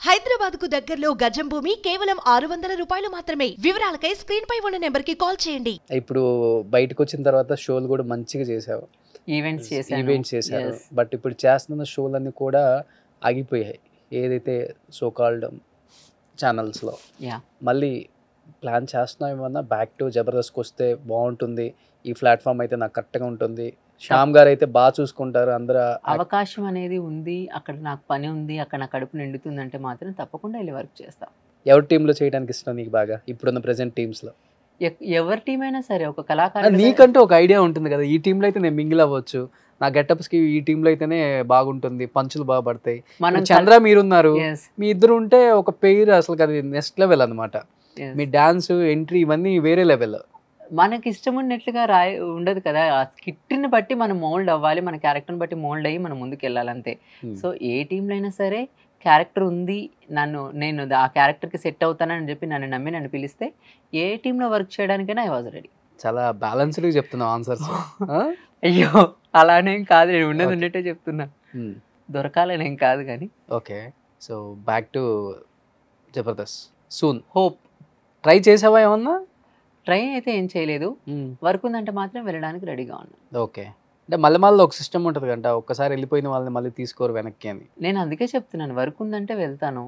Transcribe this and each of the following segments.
హైదరాబాద్ కు దగ్గరలో గజం భూమి కేవలం ఆరు వందల రూపాయలు మాత్రమే వివరాలకై స్క్రీన్ పై ఉన్న నెంబర్ కి కాల్ చేయండి ఇప్పుడు బయటకు వచ్చిన తర్వాత షోలు కూడా మంచిగా చేసావు ఈవెంట్స్ చేశాను ఈవెంట్స్ చేశారు Yes. బట్ ఇప్పుడు చేస్తున్న షోలన్నీ కూడా ఆగిపోయాయి ఏదైతే సో కాల్డ్ ఛానల్స్లో Yeah. మళ్ళీ ప్లాన్ చేస్తున్నాం ఏమన్నా బ్యాక్ టు జబర్దస్త్కి వస్తే బాగుంటుంది ఈ ప్లాట్ఫామ్ అయితే నాకు కరెక్ట్గా ఉంటుంది శ్యామ్ గారు అయితే బాగా చూసుకుంటారు అందరూ అవకాశం అనేది ఉంది అక్కడ నాకు పని ఉంది అక్కడ నా కడుపు నిండుతుంది అంటే మాత్రం తప్పకుండా వెళ్ళి వర్క్ చేస్తా ఎవరి టీంలో చేయడానికి ఇష్టం నీకు బాగా ఇప్పుడున్న ప్రెసెంట్ టీమ్స్లో ఎక్- ఎవరి టీం అయినా సరే ఒక కళాకారుడు నీకంటూ ఒక ఐడియా ఉంటుంది కదా ఈ టీంలో అయితే నేను మింగిల్ అవ్వచ్చు నా గెటప్స్కి ఈ టీంలో అయితేనే బాగుంటుంది పంచులు బాగా పడతాయి మనం ఇప్పుడు చంద్ర మీరున్నారు Yes, మీ ఇద్దరు ఉంటే ఒక పెయిర్ అసలు అది నెక్స్ట్ లెవెల్ అన్నమాట yes. మీ డాన్స్ ఎంట్రీ ఇవన్నీ వేరే లెవెల్ మనకి ఇష్టం ఉన్నట్లుగా రాయ ఉండదు కదా ఆ స్కిట్ని బట్టి మనం మోల్డ్ అవ్వాలి మన క్యారెక్టర్ని బట్టి మోల్డ్ అయ్యి మనం ముందుకు వెళ్ళాలంతే సో ఏ టీంలో అయినా సరే క్యారెక్టర్ ఉంది నన్ను నేను దా- ఆ క్యారెక్టర్కి సెట్ అవుతానని చెప్పి నన్ను నమ్మి నన్ను పిలిస్తే ఏ టీంలో వర్క్ చేయడానికైనా ఐ వాజ్ రెడీ చాలా బ్యాలెన్స్డ్ చెప్తున్నావు ఆన్సర్స్ అయ్యో అలానేం కాదు నేను ఉన్నది ఉన్నట్టే చెప్తున్నా దొరకాలని ఏం కాదు కానీ okay so back to Jabardasth soon hope try చేసావా ఏమన్నా ట్రై అయితే ఏం చేయలేదు వర్క్ ఉందంటే మాత్రం వెళ్ళడానికి రెడీగా ఉన్నాను ఓకే అంటే మళ్ళీ మళ్ళీ ఒక సిస్టమ్ ఉంటుంది కంట ఒక్కసారి వెళ్ళిపోయిన వాళ్ళని మళ్ళీ తీసుకోరు వెనక్కి అని నేను అందుకే చెప్తున్నాను వర్క్ ఉందంటే వెళ్తాను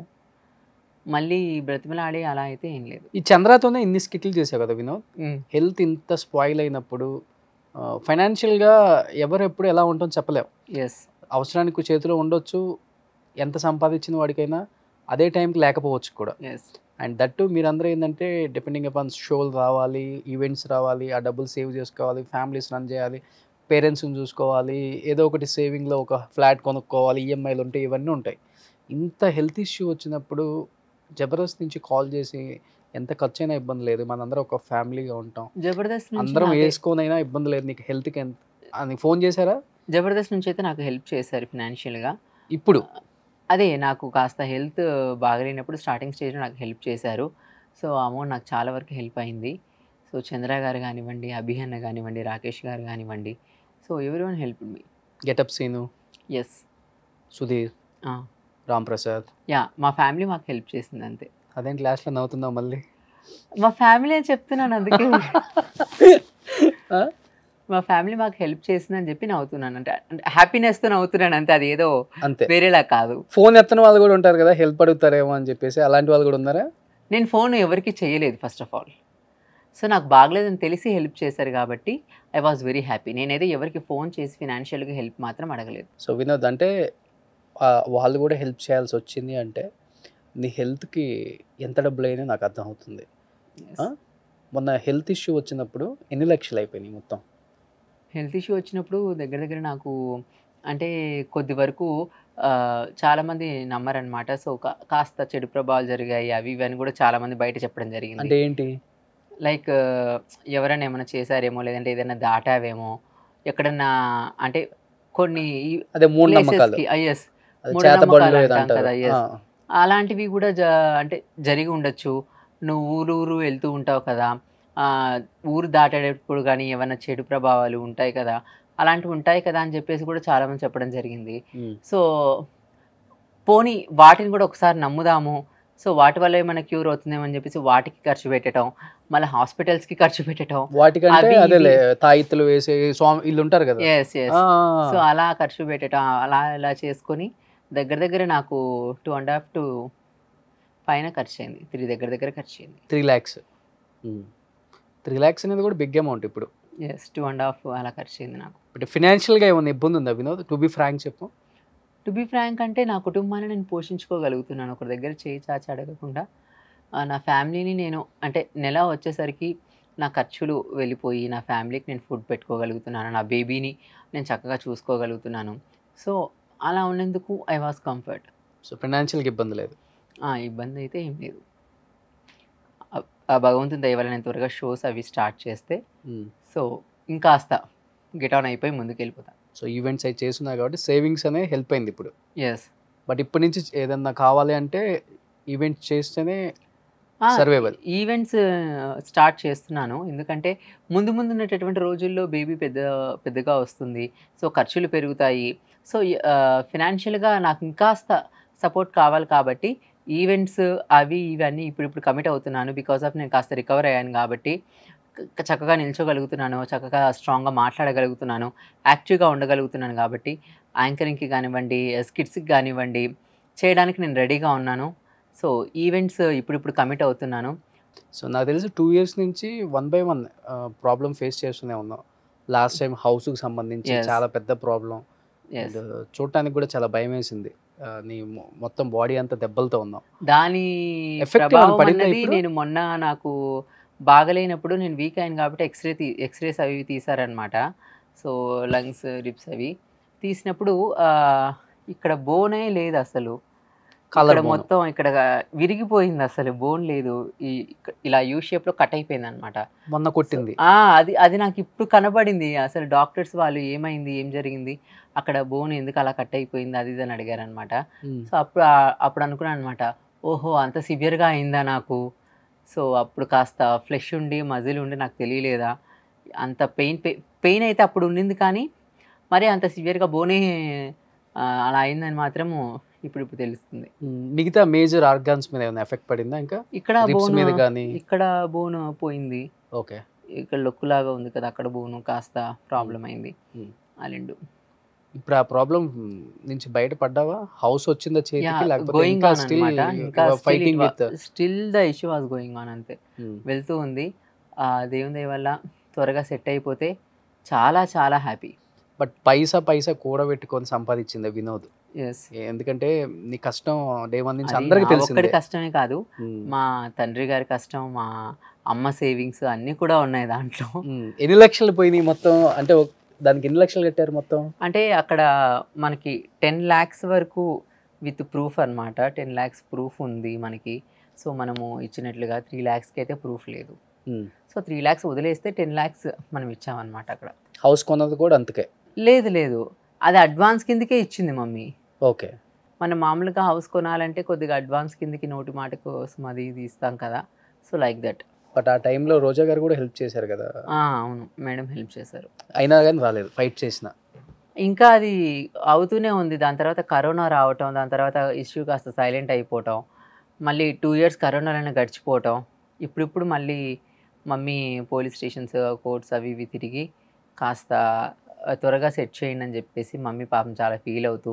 మళ్ళీ బ్రతిమలాడి అలా అయితే ఏం లేదు ఈ చంద్రతోనే ఇన్ని స్కిట్లు చేసావు కదా వినోద్ హెల్త్ ఇంత స్పాయిల్ అయినప్పుడు ఫైనాన్షియల్గా ఎవరు ఎప్పుడు ఎలా ఉంటుందో చెప్పలేం ఎస్ అవసరానికి చేతిలో ఉండొచ్చు ఎంత సంపాదించిన వాడికైనా అదే టైంకి లేకపోవచ్చు కూడా ఎస్ అండ్ దట్టు మీరందరూ ఏంటంటే డిపెండింగ్ అపాన్ షోలు రావాలి ఈవెంట్స్ రావాలి ఆ డబ్బులు సేవ్ చేసుకోవాలి ఫ్యామిలీస్ రన్ చేయాలి పేరెంట్స్ని చూసుకోవాలి ఏదో ఒకటి సేవింగ్లో ఒక ఫ్లాట్ కొనుక్కోవాలి ఈఎంఐలు ఉంటాయి ఇవన్నీ ఉంటాయి ఇంత హెల్త్ ఇష్యూ వచ్చినప్పుడు జబర్దస్త్ నుంచి కాల్ చేసి ఎంత ఖర్చు అయినా ఇబ్బంది లేదు మనందరం ఒక ఫ్యామిలీగా ఉంటాం జబర్దస్త్ నుంచి అందరం నాకు- వేసుకోనైనా ఇబ్బంది లేదు నీకు హెల్త్కి ఎంత అని ఫోన్ చేశారా జబర్దస్త్ నుంచి అయితే నాకు హెల్ప్ చేశారు ఫినాన్షియల్గా ఇప్పుడు అదే నాకు కాస్త హెల్త్ బాగలేనప్పుడు స్టార్టింగ్ స్టేజ్లో నాకు హెల్ప్ చేశారు సో అమౌంట్ నాకు చాలా వరకు హెల్ప్ అయింది సో చంద్ర గారు కానివ్వండి అభిహన్న కానివ్వండి రాకేష్ గారు కానివ్వండి సో ఎవరి వన్ హెల్ప్ మీ getup Seenu yes Sudheer Ram Prasad yeah మా ఫ్యామిలీ మాకు హెల్ప్ చేసింది అంతే అదేంటి లాస్ట్లో నవ్వుతున్నావు మళ్ళీ మా ఫ్యామిలీ అని చెప్తున్నాను అందుకే ఆ? మా ఫ్యామిలీ మాకు హెల్ప్ చేసిందని చెప్పి నవ్వుతున్నాను అంటే అంటే హ్యాపీనెస్తో నవ్వుతున్నాను అంతే అది ఏదో అంతే వేరేలా కాదు ఫోన్ ఎత్తని వాళ్ళు కూడా ఉంటారు కదా హెల్ప్ అడుగుతారేమో అని చెప్పేసి అలాంటి వాళ్ళు కూడా ఉన్నారా నేను ఫోన్ ఎవరికి చేయలేదు ఫస్ట్ ఆఫ్ ఆల్ సో నాకు బాగలేదని తెలిసి హెల్ప్ చేశారు కాబట్టి ఐ వాజ్ వెరీ హ్యాపీ నేనైతే ఎవరికి ఫోన్ చేసి ఫినాన్షియల్గా హెల్ప్ మాత్రం అడగలేదు సో వినోద్ అంటే ఆ, వాళ్ళు కూడా హెల్ప్ చేయాల్సి వచ్చింది అంటే నీ హెల్త్కి ఎంత డబ్బులు అయినా నాకు అర్థం అవుతుంది ఆ? మొన్న హెల్త్ ఇష్యూ వచ్చినప్పుడు ఎన్ని లక్షలు అయిపోయినాయి మొత్తం హెల్త్ ఇష్యూ వచ్చినప్పుడు దగ్గర దగ్గర నాకు అంటే కొద్ది వరకు ఆ, చాలామంది నమ్మరనమాట సో కా- కాస్త చెడు ప్రభావాలు జరిగాయి అవి ఇవి అని కూడా చాలామంది బయట చెప్పడం జరిగింది అంటే ఏంటి లైక్ ఎవరైనా ఏమైనా చేశారేమో లేదంటే ఏదైనా దాటావేమో ఎక్కడన్నా అంటే కొన్ని అదే మూడు నమ్మకాలు ఎస్ అది మూఢ చేత నమ్మకాలు బడులు అంటాం అంటారు కదా, yes. ఆ, అలాంటివి కూడా జ అంటే జరిగి ఉండొచ్చు నువ్వు ఊరు ఊరు వెళ్తూ ఉంటావు కదా ఆ, ఊరు దాటేటప్పుడు కానీ ఏమైనా చెడు ప్రభావాలు ఉంటాయి కదా అలాంటివి ఉంటాయి కదా అని చెప్పేసి కూడా చాలామంది చెప్పడం జరిగింది ఉమ్. సో పోనీ వాటిని కూడా ఒకసారి నమ్ముదాము సో వాటి వల్ల ఏమైనా క్యూర్ అవుతుందేమో అని చెప్పేసి వాటికి ఖర్చు పెట్టడం మళ్ళీ హాస్పిటల్స్కి ఖర్చు పెట్టడం వాటికంటే అవి అదేలే ఇవి. తాయిత్తులు వేసి స్వామి వీళ్ళు ఉంటారు కదా ఎస్ ఎస్ ఆ, సో అలా ఖర్చు పెట్టడం అలా ఇలా చేసుకొని దగ్గర దగ్గర నాకు టూ అండ్ హాఫ్ టు పైన ఖర్చు అయింది త్రీ దగ్గర దగ్గర ఖర్చు అయింది త్రీ ల్యాక్స్ త్రీ ల్యాక్స్ అనేది కూడా బిగ్ అమౌంట్ ఇప్పుడు ఎస్ టూ అండ్ హాఫ్ అలా ఖర్చు అయింది నాకు బట్ ఫినాన్షియల్గా ఏమైనా ఇబ్బంది ఉందా వినోద్ టు బి ఫ్రాంక్ చెప్పు టు బి ఫ్రాంక్ అంటే నా కుటుంబాన్ని నేను పోషించుకోగలుగుతున్నాను ఒకరి దగ్గర చేయి చాచి అడగకుండా ఆ, నా ఫ్యామిలీని నేను అంటే నెల వచ్చేసరికి నా ఖర్చులు వెళ్ళిపోయి నా ఫ్యామిలీకి నేను ఫుడ్ పెట్టుకోగలుగుతున్నాను నా బేబీని నేను చక్కగా చూసుకోగలుగుతున్నాను సో అలా ఉన్నందుకు ఐ వాజ్ కంఫర్ట్ సో ఫినాన్షియల్గా ఇబ్బంది లేదు ఇబ్బంది అయితే ఏం లేదు ఆ- ఆ భగవంతుని దయ వల్ల నేను త్వరగా షోస్ అవి స్టార్ట్ చేస్తే సో ఇంకాస్త గెట్ ఆన్ అయిపోయి ముందుకు వెళ్ళిపోతాను సో ఈవెంట్స్ అవి చేస్తున్నాయి కాబట్టి సేవింగ్స్ అనేది హెల్ప్ అయింది ఇప్పుడు ఎస్ బట్ ఇప్పటి నుంచి ఏదన్నా కావాలి అంటే ఈవెంట్ చేస్తేనే సర్వైవల్ ఈవెంట్స్ స్టార్ట్ చేస్తున్నాను ఎందుకంటే ముందు ముందు ఉన్నటువంటి రోజుల్లో బేబీ పెద్ద పెద్దగా వస్తుంది సో ఖర్చులు పెరుగుతాయి సో ఫినాన్షియల్గా నాకు ఇంకాస్త సపోర్ట్ కావాలి కాబట్టి ఈవెంట్స్ అవి ఇవన్నీ ఇప్పుడు ఇప్పుడు కమిట్ అవుతున్నాను బికాస్ ఆఫ్ నేను కాస్త రికవర్ అయ్యాను కాబట్టి క- చక్కగా నిల్చోగలుగుతున్నాను చక్కగా స్ట్రాంగ్గా మాట్లాడగలుగుతున్నాను యాక్టివ్గా ఉండగలుగుతున్నాను కాబట్టి యాంకరింగ్కి కానివ్వండి స్కిట్స్కి కానివ్వండి చేయడానికి నేను రెడీగా ఉన్నాను సో ఈవెంట్స్ ఇప్పుడిప్పుడు కమిట్ అవుతున్నాను సో నాకు తెలిసి టూ ఇయర్స్ నుంచి one by one problem face చేస్తూనే ఉన్నాం లాస్ట్ టైం హౌస్కి సంబంధించి Yes. చాలా పెద్ద ప్రాబ్లం ఎస్ అండ్ చూడటానికి కూడా చాలా భయం వేసింది ఆ, నీ మొ- మొత్తం బాడీ అంతా దెబ్బలతో ఉన్నాం దాని Effect ఏమైనా ప్రభావం పడిందా అన్నది ఇప్పుడు? నేను మొన్న నాకు బాగలేనప్పుడు నేను వీక్ అయ్యాను కాబట్టి ఎక్స్రే తీ ఎక్స్రేస్ అవి ఇవి తీసారనమాట సో లంగ్స్ రిప్స్ అవి తీసినప్పుడు ఆ, ఇక్కడ బోనే లేదు అసలు Color ఇక్కడ bone. మొత్తం ఇక్కడ విరిగిపోయింది అసలు బోన్ లేదు ఈ ఇక్క- ఇలా యూ షేప్ లో కట్ అయిపోయింది అనమాట మొన్న కొట్టింది అది అది నాకు ఇప్పుడు కనబడింది అసలు డాక్టర్స్ వాళ్ళు ఏమైంది ఏం జరిగింది అక్కడ బోన్ ఎందుకు అలా కట్ అయిపోయింది అది ఇది అని అడిగారు అనమాట ఉమ్. సో అప్పుడు ఆ- అప్పుడు అనుకున్నాను అనమాట ఓహో అంత సివియర్గా అయిందా నాకు సో అప్పుడు కాస్త ఫ్లెష్ ఉండి మజిల్ ఉండి నాకు తెలియలేదా అంత పెయిన్ పెయిన్ అయితే అప్పుడు ఉండింది కానీ మరి అంత సివియర్గా బోనే ఆ, అలా అయిందని మాత్రము ఇప్పుడు ఇప్పుడు తెలుస్తుంది ఉమ్, మిగతా మేజర్ ఆర్గాన్స్ మీద ఏమైనా ఎఫెక్ట్ పడిందా ఇంకా ఇక్కడ రిప్స్ బోన్ మీద కానీ ఇక్కడ బోన్ పోయింది ఓకే ఇక్కడ లొక్కులాగా ఉంది కదా అక్కడ బోను కాస్త ప్రాబ్లం అయింది Hmm. అలిండు ఇప్పుడు ఆ ప్రాబ్లం నుంచి బయటపడ్డావా హౌస్ వచ్చిందా చేతికి లేకపోతే గోయింగ్ ఇంకా ఆన్ స్టిల్ అనమాట ఇంకా fighting with still the issue was going on అంతే వెళ్తూ ఉంది ఆ దేవుని దయ వల్ల త్వరగా సెట్ అయిపోతే చాలా చాలా హ్యాపీ బట్ పైసా పైసా కూడబెట్టుకొని సంపాదించింది వినోద్ ఎస్ ఎందుకంటే నీ కష్టం డే వన్ నుంచి అందరికి తెలిసింది ఒక్కడి కష్టమే కాదు మా తండ్రి గారి కష్టం మా అమ్మ సేవింగ్స్ అన్నీ కూడా ఉన్నాయి దాంట్లో ఎన్ని లక్షలు పోయినాయి మొత్తం అంటే ఒక- దానికి ఎన్ని లక్షలు కట్టారు మొత్తం అంటే అక్కడ మనకి టెన్ ల్యాక్స్ వరకు విత్ ప్రూఫ్ అన్నమాట టెన్ ల్యాక్స్ ప్రూఫ్ ఉంది మనకి సో మనము ఇచ్చినట్లుగా త్రీ ల్యాక్స్కి అయితే ప్రూఫ్ లేదు సో త్రీ ల్యాక్స్ వదిలేస్తే టెన్ ల్యాక్స్ మనం ఇచ్చామన్నమాట అక్కడ హౌస్ కొన్నది కూడా అంతకే లేదు లేదు అది అడ్వాన్స్ కిందకే ఇచ్చింది మమ్మీ ఓకే మనం మామూలుగా హౌస్ కొనాలంటే కొద్దిగా అడ్వాన్స్ కిందకి నోటి మాట కోసం అది ఇది ఇస్తాం కదా సో లైక్ దట్ బట్ ఆ టైంలో రోజా గారు కూడా హెల్ప్ చేశారు కదా అవును మేడం హెల్ప్ చేశారు అయినా కానీ రాలేదు ఫైట్ చేసిన ఇంకా అది అవుతూనే ఉంది దాని తర్వాత కరోనా రావటం దాని తర్వాత ఇష్యూ కాస్త సైలెంట్ అయిపోవటం మళ్ళీ టూ ఇయర్స్ కరోనాలోనే గడిచిపోవటం ఇప్పుడిప్పుడు మళ్ళీ మమ్మీ పోలీస్ స్టేషన్స్ కోర్ట్స్ అవి ఇవి తిరిగి కాస్త ఆ, త్వరగా సెట్ చేయండి అని చెప్పేసి మమ్మీ పాపం చాలా ఫీల్ అవుతూ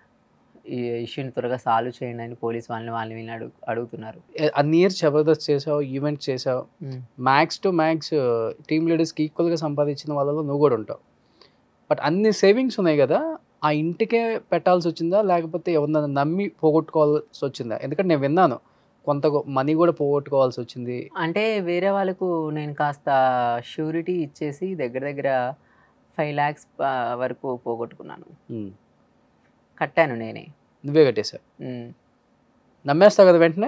ఈ ఇష్యూని త్వరగా సాల్వ్ చేయండి అని పోలీస్ వాళ్ళని వాళ్ళని వీళ్ళని అడుగు అడుగుతున్నారు ఏ- అన్ని ఇయర్స్ జబర్దస్త్ చేసావు ఈవెంట్ చేసావు మ్యాక్స్ టు మ్యాక్స్ టీమ్ లీడర్స్కి ఈక్వల్గా సంపాదించిన వాళ్ళలో నువ్వు కూడా ఉంటావు బట్ అన్ని సేవింగ్స్ ఉన్నాయి కదా ఆ ఇంటికే పెట్టాల్సి వచ్చిందా లేకపోతే ఎవరినైనా నమ్మి పోగొట్టుకోవాల్సి వచ్చిందా ఎందుకంటే నేను విన్నాను కొంత మనీ కూడా పోగొట్టుకోవాల్సి వచ్చింది అంటే వేరే వాళ్ళకు నేను కాస్త షూరిటీ ఇచ్చేసి దగ్గర దగ్గర ఫైవ్ ల్యాక్స్ వరకు పోగొట్టుకున్నాను ఉమ్. కట్టాను నేనే నువ్వే కట్టేశావు ఉమ్. నమ్మేస్తావు కదా వెంటనే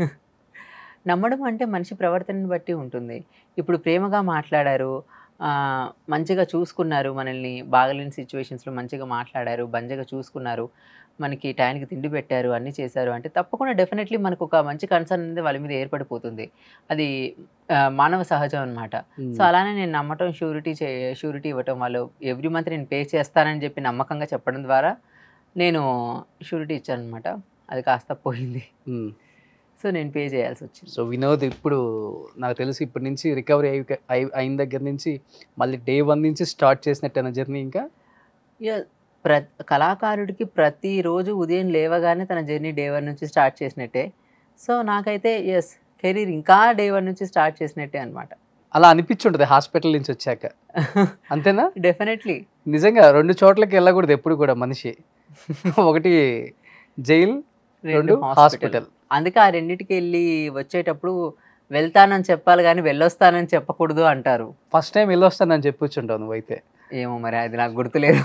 నమ్మడం అంటే మనిషి ప్రవర్తనని బట్టి ఉంటుంది ఇప్పుడు ప్రేమగా మాట్లాడారు ఆ, మంచిగా చూసుకున్నారు మనల్ని బాగలేని సిచ్యువేషన్స్లో మంచిగా మాట్లాడారు బంజగా చూసుకున్నారు మనకి టైంకి తిండి పెట్టారు అన్నీ చేశారు అంటే తప్పకుండా డెఫినెట్లీ మనకు ఒక మంచి కన్సర్న్ అనేది వాళ్ళ మీద ఏర్పడిపోతుంది అది ఆ, మానవ సహజం అనమాట ఉమ్. సో అలానే నేను నమ్మటం షూరిటీ చే షూరిటీ ఇవ్వటం వాళ్ళు ఎవ్రీ మంత్ నేను పే చేస్తానని చెప్పి నమ్మకంగా చెప్పడం ద్వారా నేను షూరిటీ ఇచ్చాను అనమాట అది కాస్త పోయింది ఉమ్. సో నేను పే చేయాల్సి వచ్చింది సో వినోద్ ఇప్పుడు నాకు తెలిసి ఇప్పటి నుంచి రికవరీ అయి అయి- అయిన దగ్గర నుంచి మళ్ళీ డే వన్ నుంచి స్టార్ట్ చేసినట్టేనా జర్నీ ఇంకా ఇక ప్ర కళాకారుడికి ప్రతిరోజు ఉదయం లేవగానే తన జర్నీ డే వన్ నుంచి స్టార్ట్ చేసినట్టే సో నాకైతే ఎస్ కెరీర్ ఇంకా డే వన్ నుంచి స్టార్ట్ చేసినట్టే అనమాట అలా అనిపించుంటుంది హాస్పిటల్ నుంచి వచ్చాక అంతేనా డెఫినెట్లీ నిజంగా రెండు చోట్లకి వెళ్ళకూడదు ఎప్పుడు కూడా మనిషి ఒకటి జైల్ రెండు హాస్పిటల్ అందుకే ఆ రెండింటికి వెళ్ళి వచ్చేటప్పుడు వెళ్తానని చెప్పాలి కానీ వెళ్ళొస్తానని చెప్పకూడదు అంటారు ఫస్ట్ టైం వెళ్ళొస్తానని చెప్పొచ్చుంటావు నువ్వైతే ఏమో మరి అది నాకు గుర్తులేదు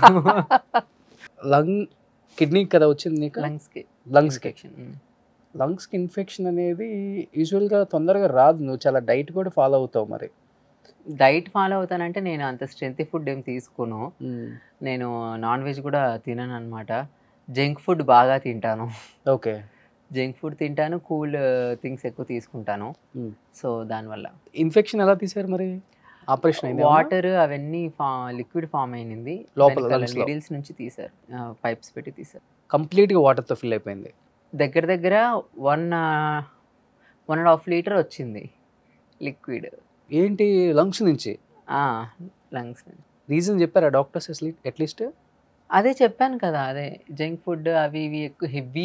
లంగ్ కిడ్నీ కదా వచ్చింది నీకు లంగ్స్కి లంగ్స్కి ఇన్ఫెక్షన్ లంగ్స్కి ఇన్ఫెక్షన్ అనేది యూజువల్గా తొందరగా రాదు నువ్వు చాలా డైట్ కూడా ఫాలో అవుతావు మరి డైట్ ఫాలో అవుతానంటే నేను అంత స్ట్రెంత్ ఫుడ్ ఏం తీసుకోను నేను నాన్ వెజ్ కూడా తినను అనమాట జంక్ ఫుడ్ బాగా తింటాను ఓకే జంక్ ఫుడ్ తింటాను కూల్ థింగ్స్ ఎక్కువ తీసుకుంటాను Hmm. సో దానివల్ల ఇన్ఫెక్షన్ ఎలా తీసారు మరి ఆపరేషన్ అయింది వాటర్ అవన్నీ లిక్విడ్ ఫామ్ అయింది లోపల lungs లో. మిడిల్స్ నుంచి తీసారు పైప్స్ పెట్టి తీసారు కంప్లీట్గా వాటర్తో ఫిల్ అయిపోయింది దగ్గర దగ్గర one one and half litre వచ్చింది లిక్విడ్ ఏంటి లంగ్స్ నుంచి లంగ్స్ రీజన్ చెప్పారా డాక్టర్స్ అట్లీస్ట్ అదే చెప్పాను కదా అదే జంక్ ఫుడ్ అవి ఇవి ఎక్కువ హెవీ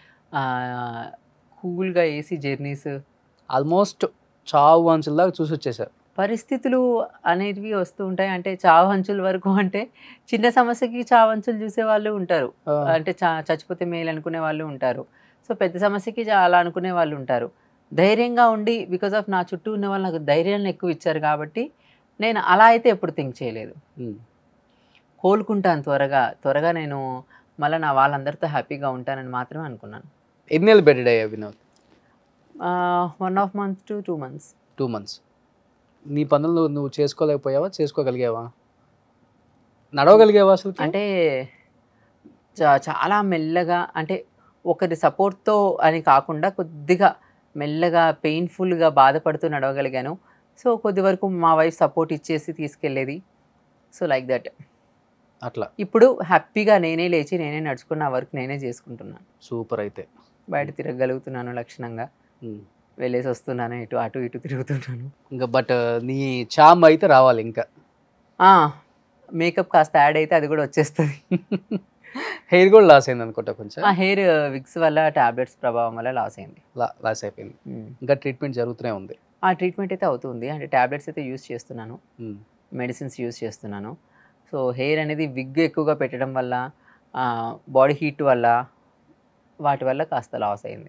కూల్గా ఏసీ జర్నీస్ ఆల్మోస్ట్ చావు అంచుల్లాగా చూసి వచ్చేసారు పరిస్థితులు అనేటివి వస్తూ ఉంటాయి అంటే చావు అంచుల వరకు అంటే చిన్న సమస్యకి చావు అంచులు చూసే వాళ్ళు ఉంటారు అంటే చా చచ్చిపోతే మేలు అనుకునే వాళ్ళు ఉంటారు సో పెద్ద సమస్యకి చా- అలా అనుకునే వాళ్ళు ఉంటారు ధైర్యంగా ఉండి బికాస్ ఆఫ్ నా చుట్టూ ఉన్న వాళ్ళు నాకు ధైర్యాన్ని ఎక్కువ ఇచ్చారు కాబట్టి నేను అలా అయితే ఎప్పుడు థింక్ చేయలేదు ఉమ్. కోలుకుంటాను త్వరగా త్వరగా నేను మళ్ళీ నా వాళ్ళందరితో హ్యాపీగా ఉంటానని మాత్రమే అనుకున్నాను ఎన్నేళ్ళు బెడెడ్ అయ్యా Vinod one half month to two months two months నీ పనులు నువ్వు చేసుకోలేకపోయావా చేసుకోగలిగావా నడవగలిగావా అసలు అంటే చా- చాలా మెల్లగా అంటే ఒకరి సపోర్ట్తో అని కాకుండా కొద్దిగా మెల్లగా పెయిన్ఫుల్గా బాధపడుతూ నడవగలిగాను సో కొద్ది వరకు మా వైఫ్ సపోర్ట్ ఇచ్చేసి తీసుకెళ్ళేది సో లైక్ దట్ అట్లా ఇప్పుడు హ్యాపీగా నేనే లేచి నేనే నడుచుకున్న వర్క్ నేనే చేసుకుంటున్నాను సూపర్ అయితే బయట తిరగలుగుతున్నాను లక్షణంగా ఉమ్. వెళ్ళేసి వస్తున్నాను ఇటు అటు ఇటు తిరుగుతున్నాను ఇంకా బట్ నీ చామ్ అయితే రావాలి ఇంకా మేకప్ కాస్త యాడ్ అయితే అది కూడా వచ్చేస్తుంది హెయిర్ కూడా లాస్ అయింది అనుకుంటా కొంచెం ఆ హెయిర్ విక్స్ వల్ల టాబ్లెట్స్ ప్రభావం వల్ల లాస్ అయింది లాస్ అయిపోయింది ఉమ్. ఇంకా ట్రీట్మెంట్ జరుగుతూనే ఉంది ఆ ట్రీట్మెంట్ అయితే అవుతుంది అంటే టాబ్లెట్స్ అయితే యూస్ చేస్తున్నాను ఉమ్. మెడిసిన్స్ యూస్ చేస్తున్నాను సో హెయిర్ అనేది విగ్ ఎక్కువగా పెట్టడం వల్ల బాడీ హీట్ వల్ల వాటి వల్ల కాస్త లాస్ అయింది